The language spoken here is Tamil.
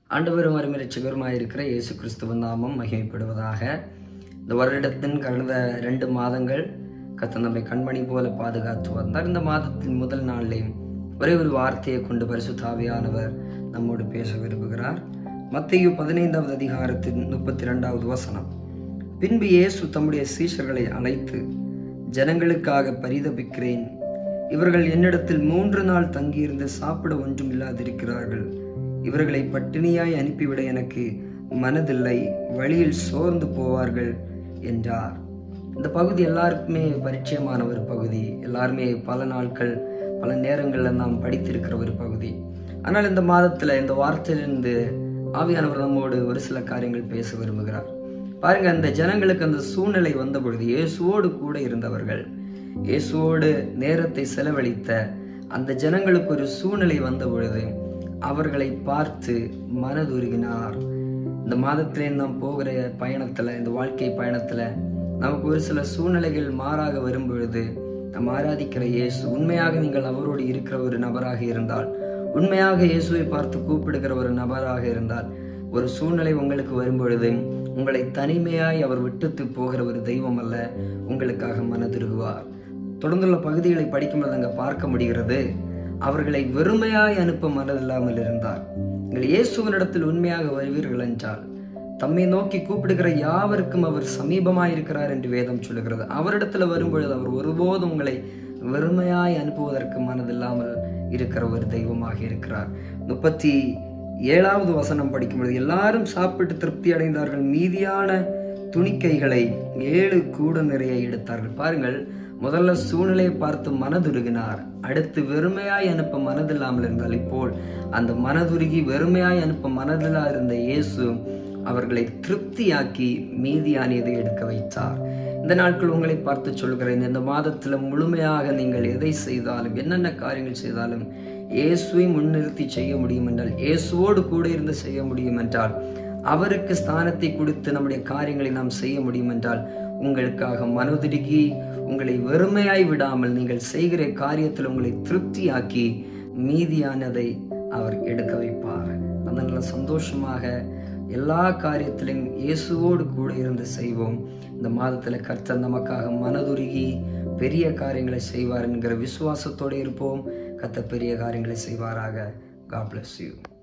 ஆண்டவரும் அருமரிச்சகருமாய் இருக்கிற இயேசு கிறிஸ்துவ நாமம் மகிமைப்படுவதாக இந்த வருடத்தின் கடந்த ரெண்டு மாதங்கள் கத்த நம்மை கண்மணி போல பாதுகாத்து வந்தார் இந்த மாதத்தின் முதல் நாளிலேயும் ஒரே ஒரு வார்த்தையை கொண்டு பரிசுத்தாவியானவர் நம்மோடு பேச விரும்புகிறார் மத்திய பதினைந்தாவது அதிகாரத்தின் முப்பத்தி இரண்டாவது வசனம் பின்பு இயேசு தம்முடைய சீஷர்களை அழைத்து ஜனங்களுக்காக பரிதபிக்கிறேன் இவர்கள் என்னிடத்தில் மூன்று நாள் தங்கியிருந்து சாப்பிட ஒன்றும் இல்லாதிருக்கிறார்கள் இவர்களை பட்டினியாய் அனுப்பிவிட எனக்கு மனதில்லை வழியில் சோர்ந்து போவார்கள் என்றார் இந்த பகுதி எல்லாருக்குமே பரிச்சயமான ஒரு பகுதி எல்லாருமே பல நாட்கள் பல நேரங்களில் நாம் படித்திருக்கிற ஒரு பகுதி ஆனால் இந்த மாதத்தில் இந்த வார்த்தையிலிருந்து ஆவியானவர் நம்மோடு ஒரு சில காரியங்கள் பேச விரும்புகிறார் பாருங்க அந்த ஜனங்களுக்கு அந்த சூழ்நிலை வந்த பொழுது இயேசுவோடு கூட இருந்தவர்கள் இயேசுவோடு நேரத்தை செலவழித்த அந்த ஜனங்களுக்கு ஒரு சூழ்நிலை வந்த பொழுது அவர்களை பார்த்து மனதுருகினார் இந்த மாதத்திலே நாம் போகிற பயணத்துல இந்த வாழ்க்கை பயணத்துல நமக்கு ஒரு சில சூழ்நிலைகள் மாறாக வரும் பொழுது நாம் ஆராதிக்கிற இயேசு உண்மையாக நீங்கள் அவரோடு இருக்கிற ஒரு நபராக இருந்தால் உண்மையாக இயேசுவை பார்த்து கூப்பிடுகிற ஒரு நபராக இருந்தால் ஒரு சூழ்நிலை உங்களுக்கு வரும்பொழுது உங்களை தனிமையாய் அவர் விட்டுத்து போகிற ஒரு தெய்வம் அல்ல உங்களுக்காக மனதிருகுவார் தொடர்ந்துள்ள பகுதிகளை படிக்கும்போது அங்கே பார்க்க முடிகிறது அவர்களை வெறுமையாய் அனுப்ப மனதில்லாமல் இருந்தார் நீங்கள் இயேசுவனிடத்தில் உண்மையாக வருவீர்கள் என்றால் தம்மை நோக்கி கூப்பிடுகிற யாவருக்கும் அவர் சமீபமாய் இருக்கிறார் என்று வேதம் சொல்லுகிறது அவரிடத்துல வரும்பொழுது அவர் ஒருபோதும் உங்களை வெறுமையாய் அனுப்புவதற்கு மனதில்லாமல் இருக்கிற ஒரு தெய்வமாக இருக்கிறார் முப்பத்தி ஏழாவது வசனம் படிக்கும்பொழுது எல்லாரும் சாப்பிட்டு திருப்தி அடைந்தார்கள் மீதியான துணிக்கைகளை ஏழு கூட நிறைய எடுத்தார்கள் பாருங்கள் முதல்ல சூழ்நிலையை பார்த்து மனதுருகினார் அடுத்து வெறுமையாய் அனுப்ப மனதில்லாமல் இருந்தால் இப்போல் அந்த மனதுருகி வெறுமையாய் அனுப்ப மனதிலா இருந்த இயேசு அவர்களை திருப்தியாக்கி மீதியானியதை எடுக்க வைத்தார் இந்த நாட்கள் உங்களை பார்த்து சொல்கிறேன் இந்த மாதத்துல முழுமையாக நீங்கள் எதை செய்தாலும் என்னென்ன காரியங்கள் செய்தாலும் இயேசுவை முன்னிறுத்தி செய்ய முடியும் என்றால் இயேசுவோடு கூட இருந்து செய்ய முடியும் என்றால் அவருக்கு ஸ்தானத்தை கொடுத்து நம்முடைய காரியங்களை நாம் செய்ய முடியும் என்றால் உங்களுக்காக மனதுருகி உங்களை வெறுமையாய் விடாமல் நீங்கள் செய்கிற காரியத்தில் உங்களை திருப்தியாக்கி மீதியானதை அவர் எடுக்க வைப்பார் அதனால சந்தோஷமாக எல்லா காரியத்திலும் இயேசுவோடு கூட இருந்து செய்வோம் இந்த மாதத்தில் கர்த்தர் நமக்காக மனதுருகி பெரிய காரியங்களை செய்வார் என்கிற விசுவாசத்தோடு இருப்போம் கத்த பெரிய காரியங்களை செய்வாராக காட் பிளஸ் யூ